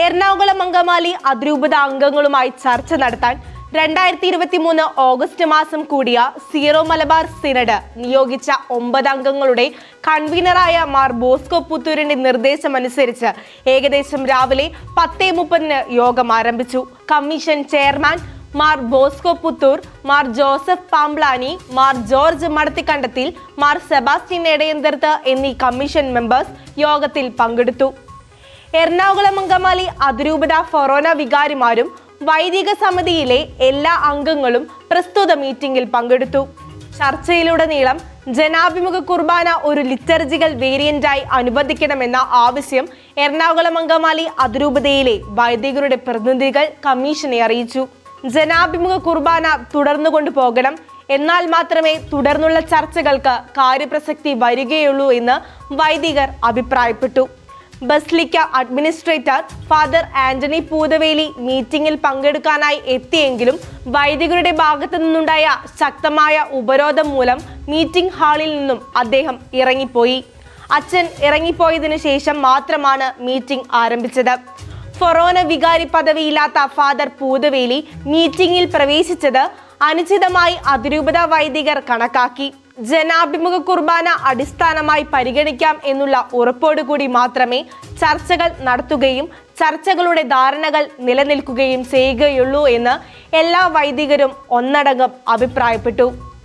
എറണാകുളം അങ്കമാലി അതിരൂപത അംഗങ്ങളുമായി ചർച്ച നടത്താൻ രണ്ടായിരത്തി ഇരുപത്തി മൂന്ന് ഓഗസ്റ്റ് മാസം കൂടിയ സീറോ മലബാർ സിനഡ് നിയോഗിച്ച ഒമ്പത് അംഗങ്ങളുടെ കൺവീനറായ മാർ ബോസ്കോ പുത്തൂരിന്റെ നിർദ്ദേശമനുസരിച്ച് ഏകദേശം രാവിലെ പത്തേ മുപ്പതിന് യോഗം ആരംഭിച്ചു commission chairman Mar Bosco Puthur Mar Joseph Pamplany Mar George Madathikandathil Mar Sebastian Edayanthrath എന്നീ കമ്മീഷൻ മെമ്പേഴ്സ് യോഗത്തിൽ പങ്കെടുത്തു എറണാകുളം അങ്കമാലി അതിരൂപത ഫൊറോന വികാരിമാരും വൈദിക സമിതിയിലെ എല്ലാ അംഗങ്ങളും പ്രസ്തുത മീറ്റിംഗിൽ പങ്കെടുത്തു ചർച്ചയിലുടനീളം ജനാഭിമുഖ കുർബാന ഒരു ലിറ്റർജിക്കൽ വേരിയന്റായി അനുവദിക്കണമെന്ന ആവശ്യം എറണാകുളം അങ്കമാലി അതിരൂപതയിലെ വൈദികരുടെ പ്രതിനിധികൾ കമ്മീഷനെ അറിയിച്ചു ജനാഭിമുഖ കുർബാന തുടർന്നു കൊണ്ടുപോകണം എന്നാൽ മാത്രമേ തുടർന്നുള്ള ചർച്ചകൾക്ക് കാര്യപ്രസക്തി വരികയുള്ളൂ എന്ന് വൈദികർ അഭിപ്രായപ്പെട്ടു basilica administrator father Antony Poothavely മീറ്റിംഗിൽ പങ്കെടുക്കാനായി എത്തിയെങ്കിലും വൈദികരുടെ ഭാഗത്തു നിന്നുണ്ടായ ശക്തമായ ഉപരോധം മൂലം മീറ്റിംഗ് ഹാളിൽ നിന്നും അദ്ദേഹം ഇറങ്ങിപ്പോയി അച്ഛൻ ഇറങ്ങിപ്പോയതിനു ശേഷം മാത്രമാണ് മീറ്റിംഗ് ആരംഭിച്ചത് ഫൊറോന വികാരി പദവിയില്ലാത്ത ഫാദർ പൂതവേലി മീറ്റിംഗിൽ പ്രവേശിച്ചത് അനുചിതമായി അതിരൂപത വൈദികർ കണക്കാക്കി ജനാഭിമുഖ കുർബാന അടിസ്ഥാനമായി പരിഗണിക്കാം എന്നുള്ള ഉറപ്പോടുകൂടി മാത്രമേ ചർച്ചകൾ നടത്തുകയും ചർച്ചകളുടെ ധാരണകൾ നിലനിൽക്കുകയും ചെയ്യുകയുള്ളൂ എന്ന് എല്ലാ വൈദികരും ഒന്നടങ്കം അഭിപ്രായപ്പെട്ടു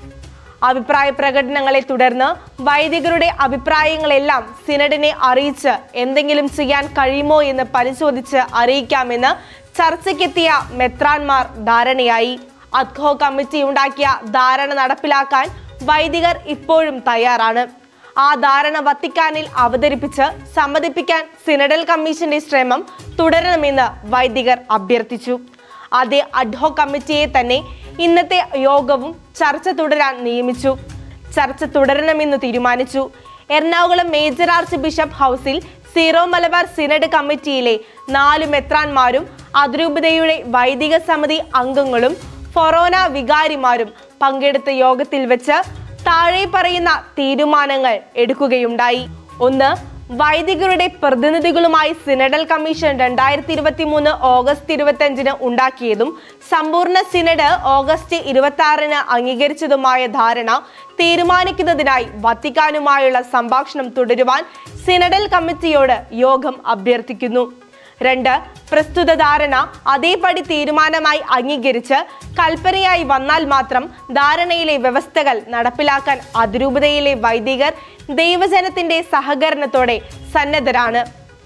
അഭിപ്രായ പ്രകടനങ്ങളെ തുടർന്ന് വൈദികരുടെ അഭിപ്രായങ്ങളെല്ലാം സിനഡിനെ അറിയിച്ച് എന്തെങ്കിലും ചെയ്യാൻ കഴിയുമോ എന്ന് പരിശോധിച്ച് അറിയിക്കാമെന്ന് ചർച്ചയ്ക്കെത്തിയ മെത്രാൻമാർ ധാരണയായി അദ്ഹോ കമ്മിറ്റി ഉണ്ടാക്കിയ ധാരണ നടപ്പിലാക്കാൻ വൈദികർ ഇപ്പോഴും തയ്യാറാണ് ആ ധാരണ വത്തിക്കാനിൽ അവതരിപ്പിച്ച് സമ്മതിപ്പിക്കാൻ സിനഡൽ കമ്മീഷന്റെ ശ്രമം തുടരണമെന്ന് വൈദികർ അഭ്യർത്ഥിച്ചു അതേ അഡ്ഹോ കമ്മിറ്റിയെ തന്നെ ഇന്നത്തെ യോഗവും ചർച്ച തുടരാൻ നിയമിച്ചു ചർച്ച തുടരണമെന്ന് തീരുമാനിച്ചു എറണാകുളം മേജർ ആർച്ച് ബിഷപ്പ് ഹൗസിൽ സീറോ മലബാർ സിനഡ് കമ്മിറ്റിയിലെ നാല് മെത്രാൻമാരും അതിരൂപതയുടെ വൈദിക സമിതി അംഗങ്ങളും ഫൊറോന വികാരിമാരും പങ്കെടുത്ത യോഗത്തിൽ വെച്ച് താഴെ പറയുന്ന തീരുമാനങ്ങൾ എടുക്കുകയുണ്ടായി ഒന്ന് വൈദികരുടെ പ്രതിനിധികളുമായി സിനഡൽ കമ്മീഷൻ രണ്ടായിരത്തി ഇരുപത്തി മൂന്ന് ഓഗസ്റ്റ് ഇരുപത്തി അഞ്ചിന് ഉണ്ടാക്കിയതും സമ്പൂർണ്ണ സിനഡ് ഓഗസ്റ്റ് ഇരുപത്തി ആറിന് അംഗീകരിച്ചതുമായ ധാരണ തീരുമാനിക്കുന്നതിനായി വത്തിക്കാനുമായുള്ള സംഭാഷണം തുടരുവാൻ സിനഡൽ കമ്മിറ്റിയോട് യോഗം അഭ്യർത്ഥിക്കുന്നു രണ്ട് പ്രസ്തുത ധാരണ അതേപടി തീരുമാനമായി അംഗീകരിച്ച് കൽപ്പനയായി വന്നാൽ മാത്രം ധാരണയിലെ വ്യവസ്ഥകൾ നടപ്പിലാക്കാൻ അതിരൂപതയിലെ വൈദികർ ദൈവജനത്തിന്റെ സഹകരണത്തോടെ സന്നദ്ധരാണ്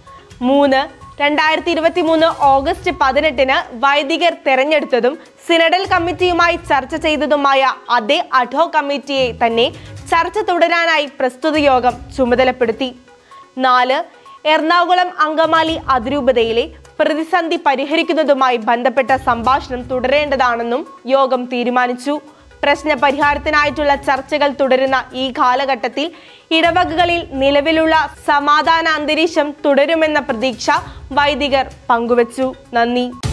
മൂന്ന് രണ്ടായിരത്തി ഇരുപത്തി മൂന്ന് ഓഗസ്റ്റ് പതിനെട്ടിന് വൈദികർ തെരഞ്ഞെടുത്തതും സിനഡൽ കമ്മിറ്റിയുമായി ചർച്ച ചെയ്തതുമായ അതേ അഡോ കമ്മിറ്റിയെ തന്നെ ചർച്ച തുടരാനായി പ്രസ്തുത യോഗം ചുമതലപ്പെടുത്തി നാല് എറണാകുളം അങ്കമാലി അതിരൂപതയിലെ പ്രതിസന്ധി പരിഹരിക്കുന്നതുമായി ബന്ധപ്പെട്ട സംഭാഷണം തുടരേണ്ടതാണെന്നും യോഗം തീരുമാനിച്ചു പ്രശ്ന പരിഹാരത്തിനായിട്ടുള്ള ചർച്ചകൾ തുടരുന്ന ഈ കാലഘട്ടത്തിൽ ഇടവകകളിൽ നിലവിലുള്ള സമാധാന അന്തരീക്ഷം തുടരുമെന്ന പ്രതീക്ഷ വൈദികർ പങ്കുവച്ചു നന്ദി